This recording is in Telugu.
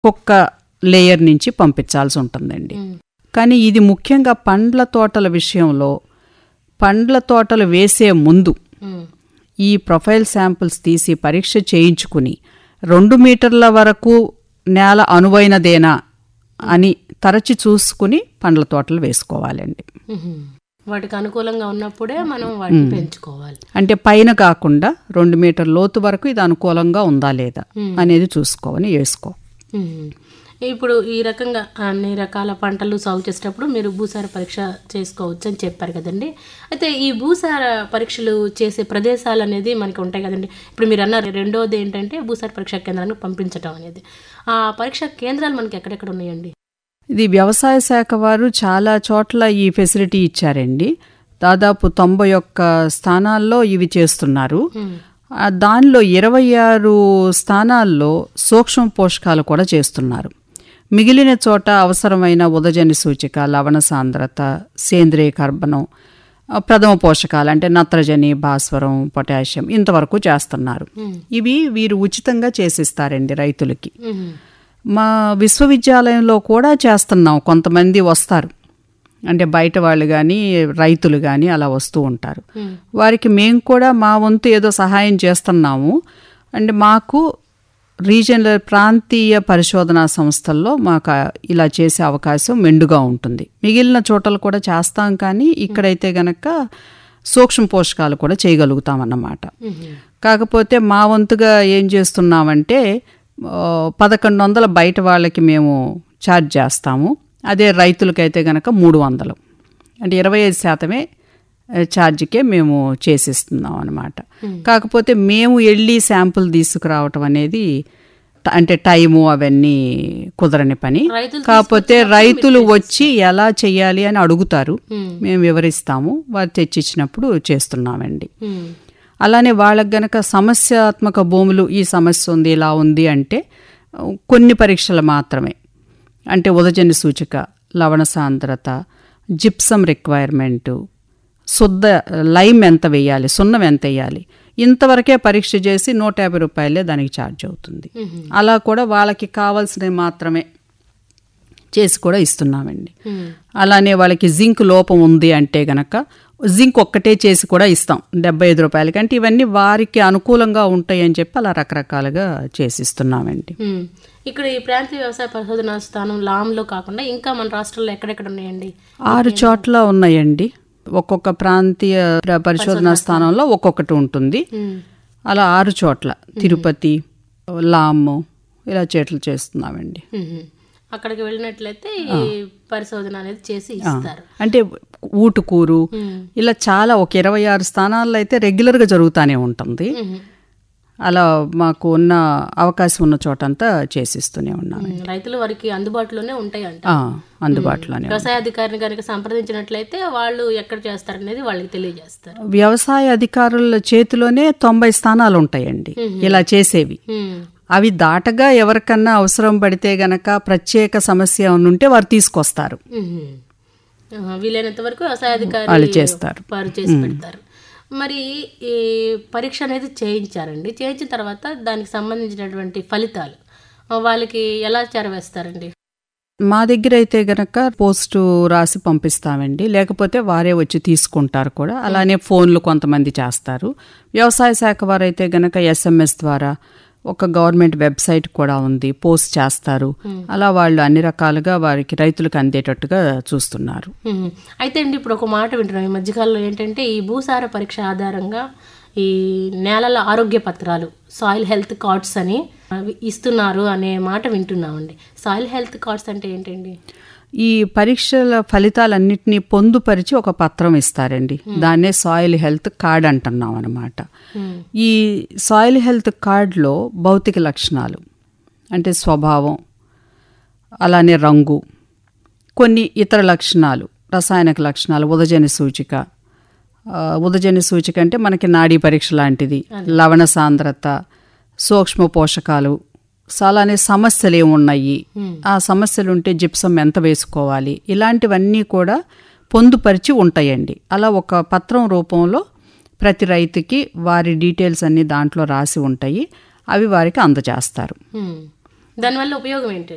ఒక్కొక్క లేయర్ నుంచి పంపించాల్సి ఉంటుందండి కానీ ఇది ముఖ్యంగా పండ్ల తోటల విషయంలో పండ్ల తోటలు వేసే ముందు ఈ ప్రొఫైల్ శాంపిల్స్ తీసి పరీక్ష చేయించుకుని రెండు మీటర్ల వరకు నేల అనువైనదేనా అని తరచి చూసుకుని పండ్ల తోటలు వేసుకోవాలండి వాటికి అనుకూలంగా ఉన్నప్పుడే మనం వాటిని పెంచుకోవాలి అంటే పైన కాకుండా రెండు మీటర్ లోతు వరకు ఇది అనుకూలంగా ఉందా లేదా అనేది చూసుకోవాలి వేసుకో మ్మ్. ఇప్పుడు ఈ రకంగా అన్ని రకాల పంటలు సాగు చేసేటప్పుడు మీరు భూసార పరీక్ష చేసుకోవచ్చు అని చెప్పారు కదండి అయితే ఈ భూసార పరీక్షలు చేసే ప్రదేశాలు అనేది మనకి ఉంటాయి కదండి ఇప్పుడు మీరు అన్నారు రెండోది ఏంటంటే భూసార పరీక్షా కేంద్రానికి పంపించడం అనేది ఆ పరీక్షా కేంద్రాలు మనకి ఎక్కడెక్కడ ఉన్నాయండి ఇది వ్యవసాయ శాఖ వారు చాలా చోట్ల ఈ ఫెసిలిటీ ఇచ్చారండి దాదాపు తొంభై ఒక్క స్థానాల్లో ఇవి చేస్తున్నారు ఆ దానిలో ఇరవై ఆరు స్థానాల్లో సూక్ష్మ పోషకాలు కూడా చేస్తున్నారు మిగిలిన చోట అవసరమైన ఉదజని సూచిక లవణ సాంద్రత సేంద్రియ కర్బనం ఆ, ప్రథమ పోషకాలు అంటే నత్రజని భాస్వరం పొటాషియం ఇంతవరకు చేస్తున్నారు ఇవి వీరు ఉచితంగా చేసిస్తారండి రైతులకి మ్మ్. మా విశ్వవిద్యాలయంలో కూడా చేస్తున్నాం కొంతమంది వస్తారు అంటే బయట వాళ్ళు కానీ రైతులు కానీ అలా వస్తూ ఉంటారు వారికి మేము కూడా మా వంతు ఏదో సహాయం చేస్తున్నాము అంటే మాకు రీజనల్ ప్రాంతీయ పరిశోధనా సంస్థల్లో మాకు ఆ ఇలా చేసే అవకాశం మెండుగా ఉంటుంది మిగిలిన చోటలు కూడా చేస్తాం కానీ ఇక్కడైతే గనక సూక్ష్మ పోషకాలు కూడా చేయగలుగుతాం అన్నమాట కాకపోతే మా వంతుగా ఏం చేస్తున్నామంటే ఆ, పదకొండు వందల బయట వాళ్ళకి మేము ఛార్జ్ చేస్తాము అదే రైతులకైతే గనక మూడు వందలు అంటే ఇరవై ఐదు శాతమే ఆ, ఛార్జ్కే మేము చేసిస్తున్నాం అనమాట కాకపోతే మేము వెళ్ళి శాంపుల్ తీసుకురావటం అనేది ట- అంటే టైము అవన్నీ కుదరని పని రైతులు కాకపోతే రైతులు వచ్చి ఎలా చెయ్యాలి అని అడుగుతారు మేము వివరిస్తాము వారు తెచ్చిచ్చినప్పుడు చేస్తున్నామండి మ్మ్. అలానే వాళ్ళకి గనక సమస్యాత్మక భూములు ఈ సమస్య ఉంది ఇలా ఉంది అంటే ఆ, కొన్ని పరీక్షలు మాత్రమే అంటే ఉదజని సూచిక లవణ సాంద్రత జిప్సం రిక్వైర్మెంటు శుద్ధ లైమ్ ఎంత వేయాలి సున్నం ఎంత వేయాలి ఇంతవరకే పరీక్ష చేసి నూట యాభై రూపాయలే దానికి ఛార్జ్ అవుతుంది అలా కూడా వాళ్ళకి కావాల్సినవి మాత్రమే చేసి కూడా ఇస్తున్నామండి మ్మ్. అలానే వాళ్ళకి జింక్ లోపం ఉంది అంటే గనక జింక్ ఒక్కటే చేసి కూడా ఇస్తాం డెబ్బై ఐదు రూపాయలకి అంటే ఇవన్నీ వారికి అనుకూలంగా ఉంటాయి అని చెప్పి అలా రకరకాలుగా చేసిస్తున్నామండి మ్మ్. ఇక్కడ ఈ ప్రాంతీయ వ్యవసాయ పరిశోధన స్థానం లాంలో కాకుండా ఇంకా మన రాష్ట్రంలో ఎక్కడెక్కడ ఉన్నాయండి ఆరు చోట్ల ఉన్నాయండి ఒక్కొక్క ప్రాంతీయ ప్ర- పరిశోధనా స్థానంలో ఒక్కొక్కటి ఉంటుంది మ్మ్. అలా ఆరు చోట్ల తిరుపతి లాము ఇలా చేట్లు చేస్తున్నామండి మ్మ్. అక్కడికి వెళ్ళినట్లయితే ఈ పరిశోధన అనేది చేసి ఇస్తారు అంటే ఊటుకూరు ఇలా చాలా ఒక ఇరవై ఆరు స్థానాల్లో అయితే రెగ్యులర్గా జరుగుతూనే ఉంటుంది మ్మ్. అలా మాకు ఉన్న అవకాశం ఉన్న చోటంతా చేసిస్తూనే ఉన్నాం మ్మ్. రైతులు వారికి అందుబాటులోనే ఉంటాయంట ఆ, అందుబాటులోనే వ్యవసాయ అధికారిని కనుక సంప్రదించినట్లయితే వాళ్ళు ఎక్కడ చేస్తారనేది వాళ్ళకి తెలియజేస్తారు వ్యవసాయ అధికారుల చేతిలోనే తొంభై స్థానాలు ఉంటాయండి ఇలా చేసేవి మ్మ్. అవి దాటగా ఎవరికన్నా అవసరం పడితే గనక ప్రత్యేక సమస్య ఏమన్నా ఉంటే వారు తీసుకొస్తారు మ్మ్. ఆహా, వీలైనంత వరకు వ్యవసాయ అధికారి వాళ్ళు చేస్తారు. వారు చేసి పెడతారు మరి ఈ పరీక్ష అనేది చేయించారండి చేయించిన తర్వాత దానికి సంబంధించినటువంటి ఫలితాలు ఆ, వాళ్ళకి ఎలా చేరవేస్తారండి మా దగ్గర అయితే గనక పోస్టు రాసి పంపిస్తామండి లేకపోతే వారే వచ్చి తీసుకుంటారు కూడా అలానే ఫోన్లు కొంతమంది చేస్తారు వ్యవసాయ శాఖ వారైతే గనక ఎస్ఎంఎస్ ద్వారా ఒక గవర్నమెంట్ వెబ్సైట్ కూడా ఉంది పోస్ట్ చేస్తారు అలా వాళ్ళు అన్ని రకాలుగా వారికి రైతులకు అందేటట్టుగా చూస్తున్నారు మ్మ్. అయితే అండి ఇప్పుడు ఒక మాట వింటున్నాం ఈ మధ్యకాలంలో ఏంటంటే ఈ భూసార పరీక్ష ఆధారంగా ఈ నేలల ఆరోగ్య పత్రాలు సాయిల్ హెల్త్ కార్డ్స్ అని అవి ఇస్తున్నారు అనే మాట వింటున్నామండి సాయిల్ హెల్త్ కార్డ్స్ అంటే ఏంటండి ఈ పరీక్షల ఫలితాలన్నింటినీ పొందుపరిచి ఒక పత్రం ఇస్తారండి దాన్నే సాయిల్ హెల్త్ కార్డ్ అంటున్నాం అనమాట ఈ సాయిల్ హెల్త్ కార్డులో భౌతిక లక్షణాలు అంటే స్వభావం అలానే రంగు కొన్ని ఇతర లక్షణాలు రసాయనిక లక్షణాలు ఉదజని సూచిక ఆ, ఉదజని సూచిక అంటే మనకి నాడీ పరీక్ష లాంటిది లవణ సాంద్రత సూక్ష్మ పోషకాలు అలానే సమస్యలు ఏమున్నాయి ఆ సమస్యలు ఉంటే జిప్సం ఎంత వేసుకోవాలి ఇలాంటివన్నీ కూడా పొందుపరిచి ఉంటాయండి అలా ఒక పత్రం రూపంలో ప్రతి రైతుకి వారి డీటెయిల్స్ అన్ని దాంట్లో రాసి ఉంటాయి అవి వారికి అందజేస్తారు మ్మ్. దానివల్ల ఉపయోగం ఏంటండి